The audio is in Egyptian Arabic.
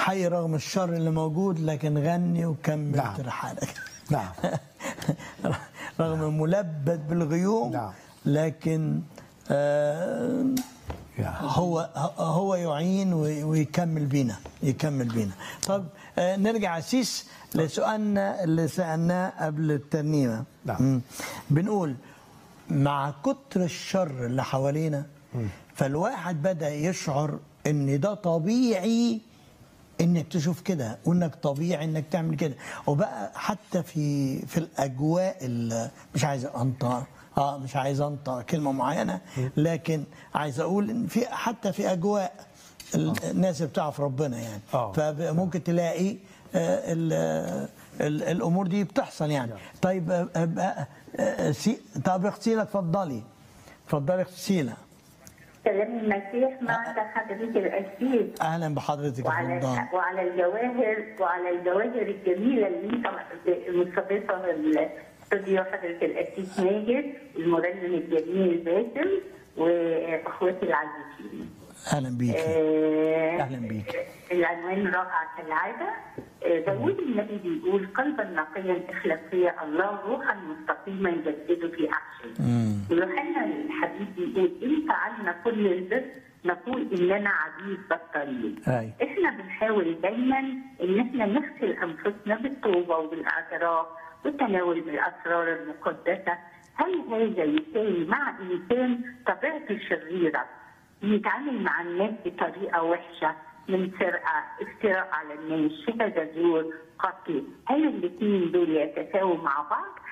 حي رغم الشر اللي موجود لكن غني وكمل نعم. ترحالك نعم رغم ملبد بالغيوم نعم. لكن آه يا هو هو يعين وي- ويكمل بينا يكمل بينا طب آه، نرجع سيس لسؤالنا اللي سألناه قبل الترنيمة نعم. مم. بنقول مع كتر الشر اللي حوالينا فالواحد بدأ يشعر ان ده طبيعي انك تشوف كده وانك طبيعي انك تعمل كده وبقى حتى في في الاجواء ال- مش عايز انطق اه مش عايز انطق كلمه معينه لكن عايز اقول ان في حتى في اجواء ال- الناس اللي بتعرف ربنا يعني آه. فممكن تلاقي آه، ال- ال- الامور دي بتحصل يعني طيب آه، آه، آه، سي- طب اختي سيلا اتفضلي اتفضلي اختي سيلا سلام المسيح مع حضرتك الأسيس اهلا بحضرتك يا وعلى رمضان وعلى الجواهر وعلى الجواهر الجميلة اللي انت مستضيفها الاستوديو حضرة الأسيس ماجد المرنم الجميل باسم وأخواتي العزيزين. اهلا بيكي آه، أهلا بيك. العنوان رائع كالعادة آه، داوود النبي بيقول قلبا نقيا اخلق فيا الله روحا مستقيما يجدده في احشائي يوحنا الحبيب بيقول ان فعلنا كل البر نقول اننا عبيد بطارين أي. احنا بنحاول دايما ان احنا نغسل انفسنا بالتوبه وبالاعتراف والتناول بالاسرار المقدسه هل هذا يساوي مع انسان طبيعته شريره يتعامل مع الناس بطريقه وحشه من سرقه افتراء على الناس شبه زور قتل هل الاثنين دول يتساووا مع بعض